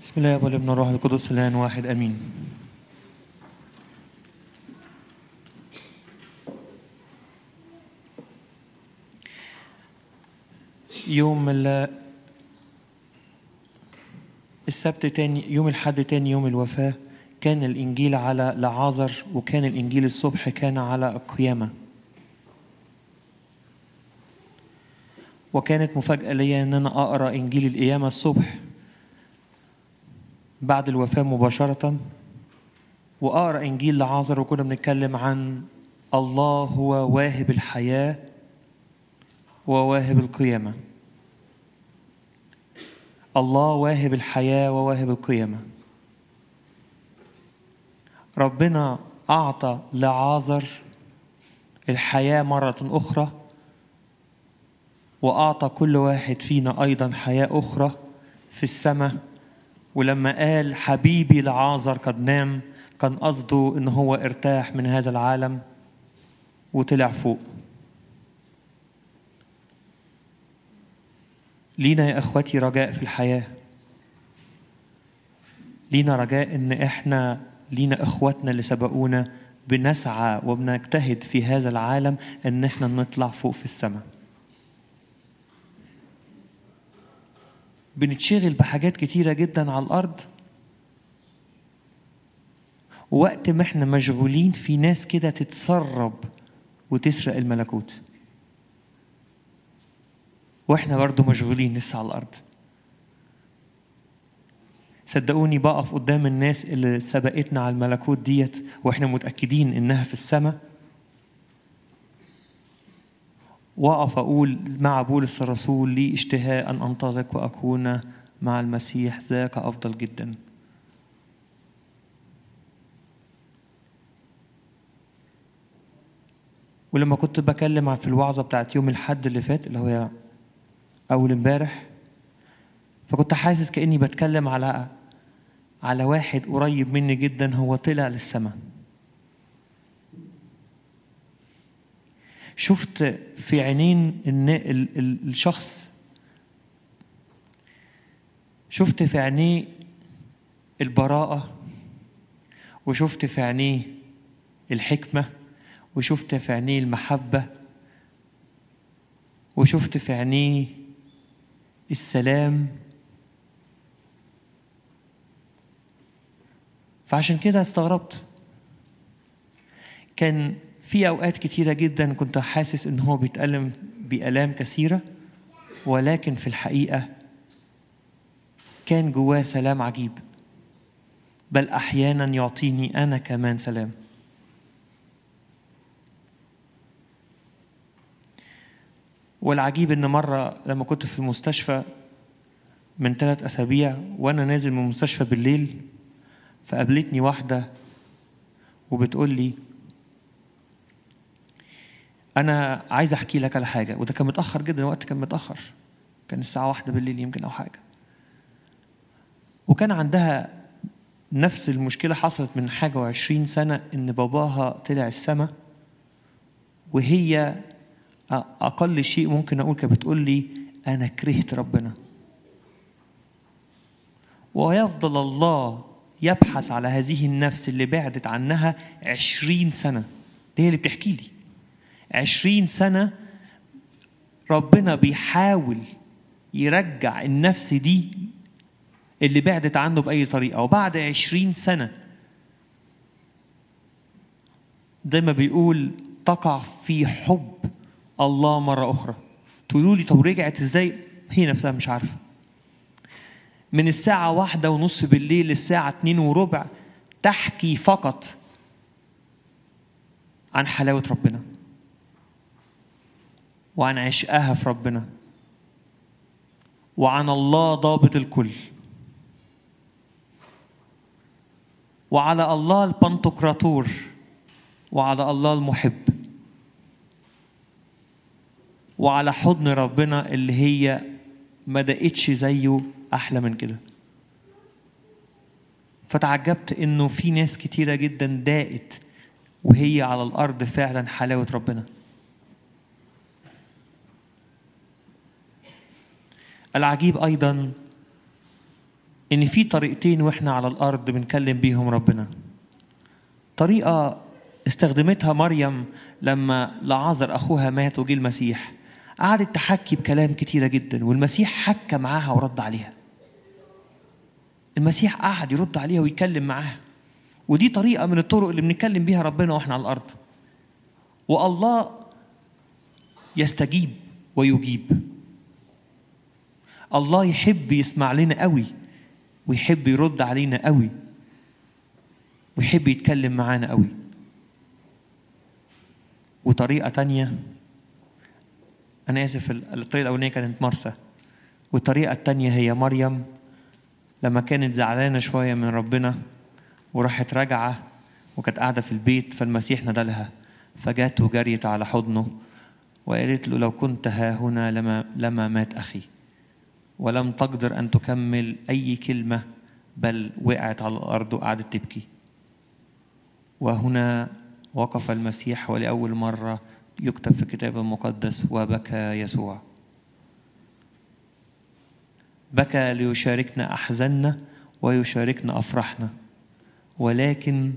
بسم الله والابن والروح القدس الان واحد امين يوم ال- السبت تاني يوم الحد تاني يوم الوفاة كان الإنجيل على لعازر وكان الإنجيل الصبح كان على القيامة وكانت مفاجأة ليا إن أنا أقرأ إنجيل القيامة الصبح بعد الوفاة مباشرة وأقرأ إنجيل لعازر وكنا بنتكلم عن الله هو واهب الحياة وواهب القيامة الله واهب الحياة وواهب القيامة ربنا أعطى لعازر الحياة مرة أخرى وأعطى كل واحد فينا أيضا حياة أخرى في السماء ولما قال حبيبي لعازر قد نام كان قصده إن هو ارتاح من هذا العالم وطلع فوق لينا يا اخواتي رجاء في الحياه لينا رجاء ان احنا لينا اخواتنا اللي سبقونا بنسعى وبنجتهد في هذا العالم ان احنا نطلع فوق في السماء بنتشغل بحاجات كتيرة جدا على الأرض وقت ما احنا مشغولين في ناس كده تتسرب وتسرق الملكوت واحنا برضو مشغولين لسه على الارض صدقوني بقف قدام الناس اللي سبقتنا على الملكوت ديت واحنا متاكدين انها في السماء واقف اقول مع بولس الرسول لي اشتهاء ان انطلق واكون مع المسيح ذاك افضل جدا ولما كنت بكلم في الوعظه بتاعت يوم الحد اللي فات اللي هو اول امبارح فكنت حاسس كاني بتكلم على على واحد قريب مني جدا هو طلع للسماء شفت في عينين ال- ال- الشخص شفت في عينيه البراءة وشفت في عينيه الحكمة وشفت في عينيه المحبة وشفت في عينيه السلام فعشان كده استغربت كان في اوقات كتيره جدا كنت حاسس ان هو بيتالم بالام كثيره ولكن في الحقيقه كان جواه سلام عجيب بل احيانا يعطيني انا كمان سلام والعجيب ان مره لما كنت في المستشفى من ثلاث اسابيع وانا نازل من المستشفى بالليل فقابلتني واحده وبتقول لي انا عايز احكي لك على حاجه وده كان متاخر جدا الوقت كان متاخر كان الساعه واحدة بالليل يمكن او حاجه وكان عندها نفس المشكله حصلت من حاجه وعشرين سنه ان باباها طلع السما وهي اقل شيء ممكن اقول كانت بتقول لي انا كرهت ربنا ويفضل الله يبحث على هذه النفس اللي بعدت عنها عشرين سنة دي هي اللي بتحكي لي عشرين سنة ربنا بيحاول يرجع النفس دي اللي بعدت عنه بأي طريقة وبعد عشرين سنة زي ما بيقول تقع في حب الله مرة أخرى تقولوا لي طب رجعت ازاي هي نفسها مش عارفة من الساعة واحدة ونص بالليل للساعة اتنين وربع تحكي فقط عن حلاوة ربنا وعن عشقها في ربنا وعن الله ضابط الكل وعلى الله البنتقراطور وعلى الله المحب وعلى حضن ربنا اللي هي ما دقتش زيه احلى من كده فتعجبت انه في ناس كتيره جدا داقت وهي على الارض فعلا حلاوه ربنا العجيب ايضا ان في طريقتين واحنا على الارض بنكلم بيهم ربنا طريقه استخدمتها مريم لما لعازر اخوها مات وجه المسيح قعدت تحكي بكلام كتيره جدا والمسيح حكى معاها ورد عليها المسيح قعد يرد عليها ويكلم معاها ودي طريقه من الطرق اللي بنتكلم بيها ربنا واحنا على الارض والله يستجيب ويجيب الله يحب يسمع لنا قوي ويحب يرد علينا قوي ويحب يتكلم معانا قوي وطريقة تانية أنا آسف الطريقة الأولانية كانت مرسى والطريقة التانية هي مريم لما كانت زعلانة شوية من ربنا وراحت راجعة وكانت قاعدة في البيت فالمسيح ندلها فجات وجريت على حضنه وقالت له لو كنت ها هنا لما لما مات أخي ولم تقدر أن تكمل أي كلمة بل وقعت على الأرض وقعدت تبكي وهنا وقف المسيح ولأول مرة يكتب في الكتاب المقدس وبكى يسوع بكى ليشاركنا أحزاننا ويشاركنا أفراحنا ولكن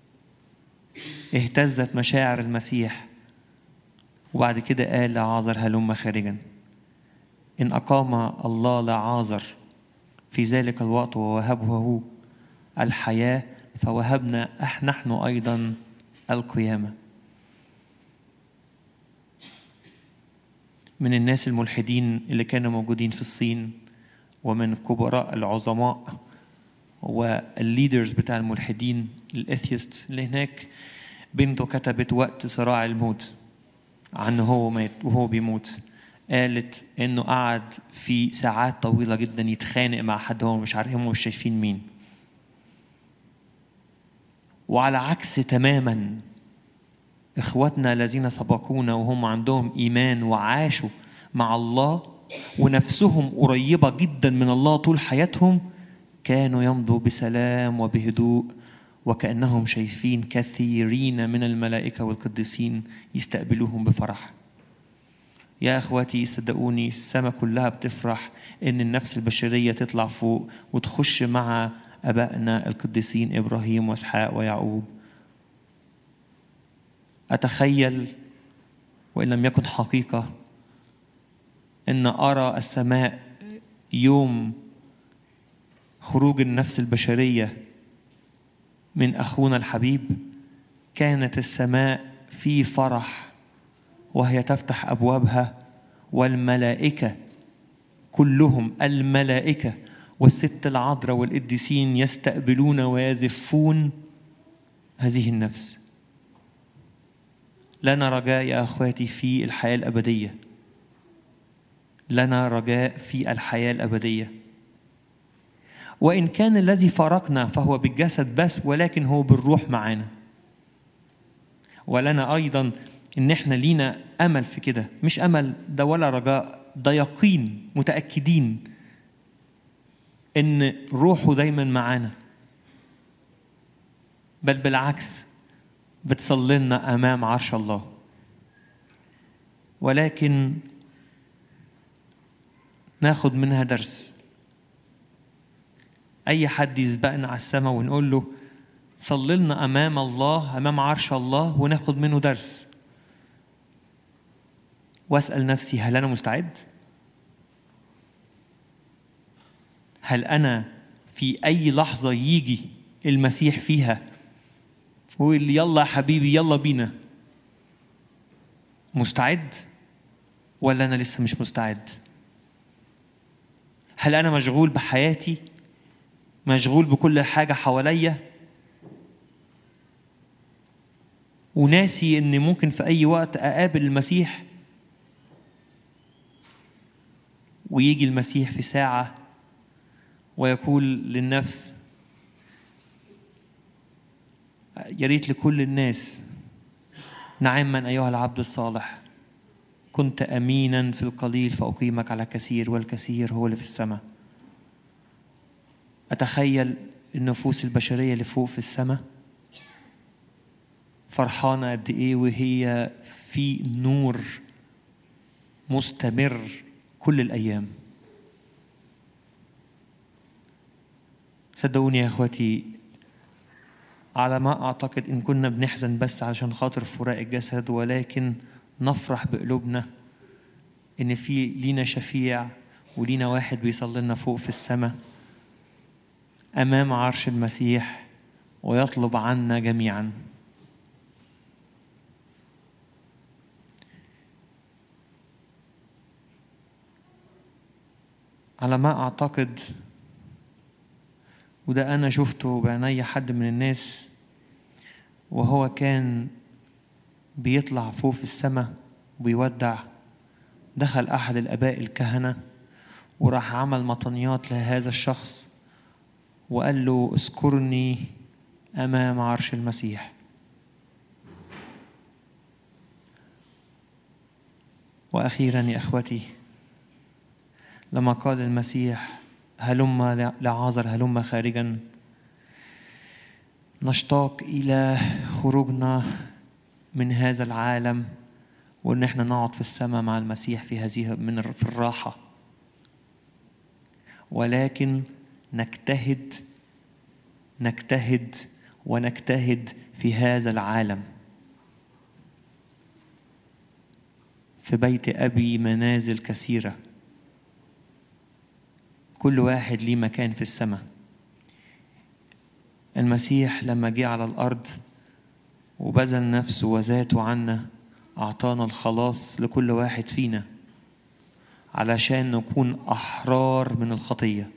اهتزت مشاعر المسيح وبعد كده قال لعازر هلم خارجا إن أقام الله لعازر في ذلك الوقت ووهبه الحياة فوهبنا نحن أيضا القيامة من الناس الملحدين اللي كانوا موجودين في الصين ومن كبراء العظماء والليدرز بتاع الملحدين الاثيست اللي هناك بنته كتبت وقت صراع الموت عنه هو مات وهو بيموت قالت انه قعد في ساعات طويله جدا يتخانق مع حد هو مش عارف هم مش شايفين مين وعلى عكس تماما اخواتنا الذين سبقونا وهم عندهم ايمان وعاشوا مع الله ونفسهم قريبه جدا من الله طول حياتهم كانوا يمضوا بسلام وبهدوء وكانهم شايفين كثيرين من الملائكه والقديسين يستقبلوهم بفرح يا اخواتي صدقوني السماء كلها بتفرح ان النفس البشريه تطلع فوق وتخش مع ابائنا القديسين ابراهيم واسحاق ويعقوب اتخيل وان لم يكن حقيقه ان ارى السماء يوم خروج النفس البشريه من اخونا الحبيب كانت السماء في فرح وهي تفتح ابوابها والملائكه كلهم الملائكه والست العذراء والقديسين يستقبلون ويزفون هذه النفس لنا رجاء يا اخواتي في الحياه الابديه لنا رجاء في الحياه الابديه وان كان الذي فارقنا فهو بالجسد بس ولكن هو بالروح معانا ولنا ايضا ان احنا لينا امل في كده مش امل ده ولا رجاء ده يقين متاكدين ان روحه دايما معانا بل بالعكس بتصلنا امام عرش الله ولكن ناخد منها درس اي حد يسبقنا على السماء ونقول له صلي لنا امام الله امام عرش الله وناخد منه درس واسال نفسي هل انا مستعد هل انا في اي لحظه يجي المسيح فيها ويقول يلا يا حبيبي يلا بينا مستعد ولا انا لسه مش مستعد هل انا مشغول بحياتي مشغول بكل حاجه حواليا وناسي ان ممكن في اي وقت اقابل المسيح ويجي المسيح في ساعه ويقول للنفس يا ريت لكل الناس نعما ايها العبد الصالح كنت امينا في القليل فاقيمك على كثير والكثير هو اللي في السماء اتخيل النفوس البشريه اللي فوق في السماء فرحانه قد ايه وهي في نور مستمر كل الايام صدقوني يا اخواتي على ما اعتقد ان كنا بنحزن بس علشان خاطر فراق الجسد ولكن نفرح بقلوبنا ان في لينا شفيع ولينا واحد بيصلي لنا فوق في السماء امام عرش المسيح ويطلب عنا جميعا على ما اعتقد وده انا شفته بعيني حد من الناس وهو كان بيطلع فوق في السماء وبيودع دخل احد الاباء الكهنه وراح عمل مطنيات لهذا الشخص وقال له اذكرني امام عرش المسيح واخيرا يا اخوتي لما قال المسيح هلم لعازر هلم خارجا نشتاق الى خروجنا من هذا العالم وان احنا نقعد في السماء مع المسيح في هذه من في الراحه ولكن نجتهد نجتهد ونجتهد في هذا العالم في بيت ابي منازل كثيره كل واحد ليه مكان في السماء المسيح لما جه على الارض وبذل نفسه وذاته عنا اعطانا الخلاص لكل واحد فينا علشان نكون احرار من الخطيه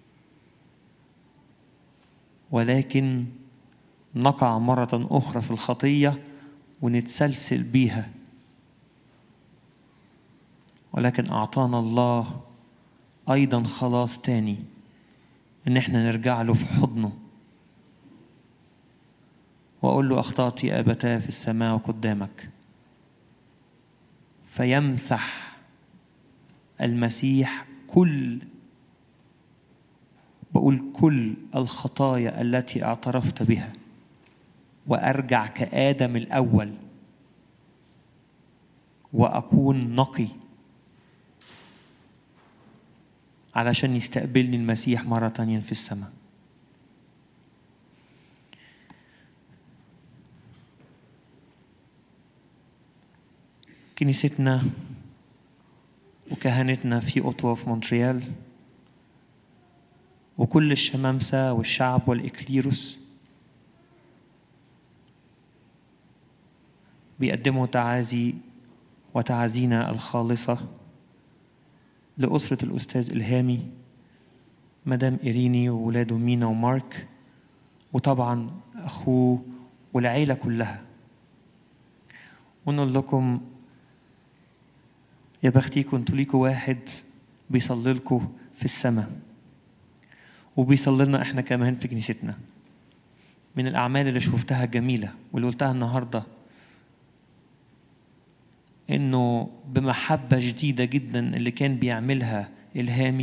ولكن نقع مره اخرى في الخطيه ونتسلسل بيها ولكن اعطانا الله ايضا خلاص تاني ان احنا نرجع له في حضنه واقول له اخطات يا ابتاه في السماء وقدامك فيمسح المسيح كل بقول كل الخطايا التي اعترفت بها وارجع كادم الاول واكون نقي علشان يستقبلني المسيح مرة تانية في السماء كنيستنا وكهنتنا في أوتوا في مونتريال وكل الشمامسة والشعب والإكليروس بيقدموا تعازي وتعازينا الخالصة لأسرة الأستاذ إلهامي مدام إيريني وولاده مينا ومارك وطبعا أخوه والعيلة كلها ونقول لكم يا بختيكم انتوا ليكوا واحد بيصلي لكم في السماء وبيصلي لنا احنا كمان في كنيستنا من الأعمال اللي شفتها جميلة واللي قلتها النهارده انه بمحبه جديده جدا اللي كان بيعملها الهامي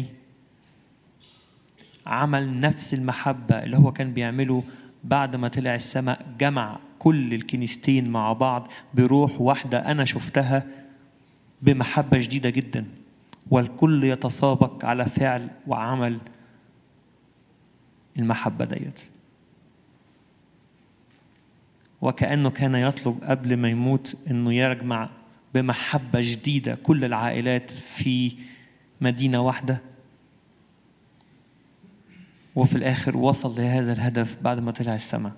عمل نفس المحبه اللي هو كان بيعمله بعد ما طلع السماء جمع كل الكنيستين مع بعض بروح واحده انا شفتها بمحبه جديده جدا والكل يتسابق على فعل وعمل المحبه ديت وكانه كان يطلب قبل ما يموت انه يجمع بمحبة جديدة كل العائلات في مدينة واحدة وفي الآخر وصل لهذا الهدف بعد ما طلع السماء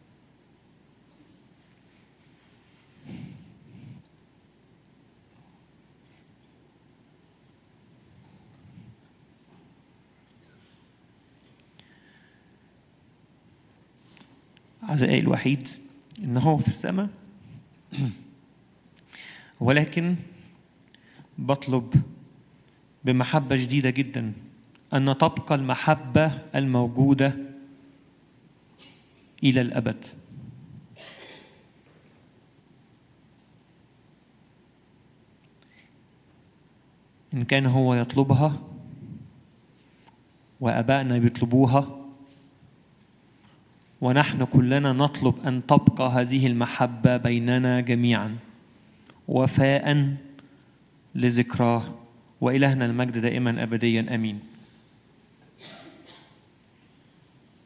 عزائي الوحيد إن هو في السماء ولكن بطلب بمحبة جديدة جدا أن تبقى المحبة الموجودة إلى الأبد إن كان هو يطلبها وأبائنا بيطلبوها ونحن كلنا نطلب أن تبقى هذه المحبة بيننا جميعاً وفاء لذكراه والهنا المجد دائما ابديا امين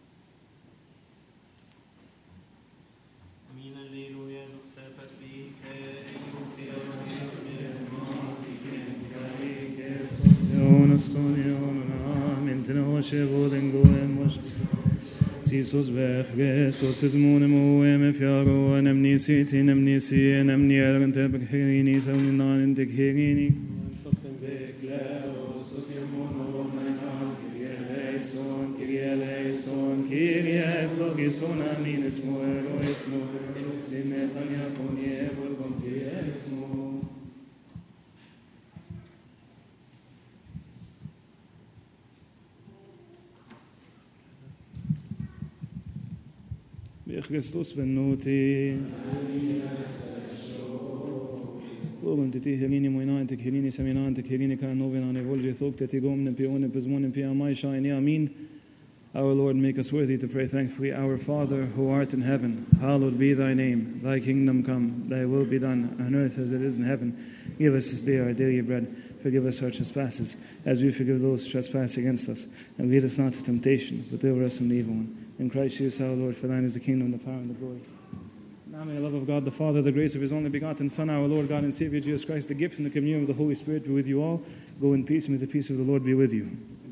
ونستونيون من تنوشي بودن قوين وش Jesus bech Christus is mone mo em fjaro nemni siti nemni si nemni erent bekhirini tawni nan de khirini sotten beklero sotten mono romanan kirie son kirie son kirie flogison amin esmo ero esmo simetania ponie volgon esmo بخريستوس بنوتي Loven ti helini mojna te helini semina te helini kan novena ne volje thok te ti gomne pe one pe zmonen pe amai shine amin Our Lord, make us worthy to pray thankfully. Our Father, who art in heaven, hallowed be thy name. Thy kingdom come, thy will be done, on earth as it is in heaven. Give us this day our daily bread. Forgive us our trespasses, as we forgive those who trespass against us. And lead us not to temptation, but deliver us from the evil one. In Christ Jesus our Lord, for thine is the kingdom, the power, and the glory. Now may the love of God the Father, the grace of his only begotten Son, our Lord God and Savior Jesus Christ, the gift and the communion of the Holy Spirit be with you all. Go in peace, and may the peace of the Lord be with you.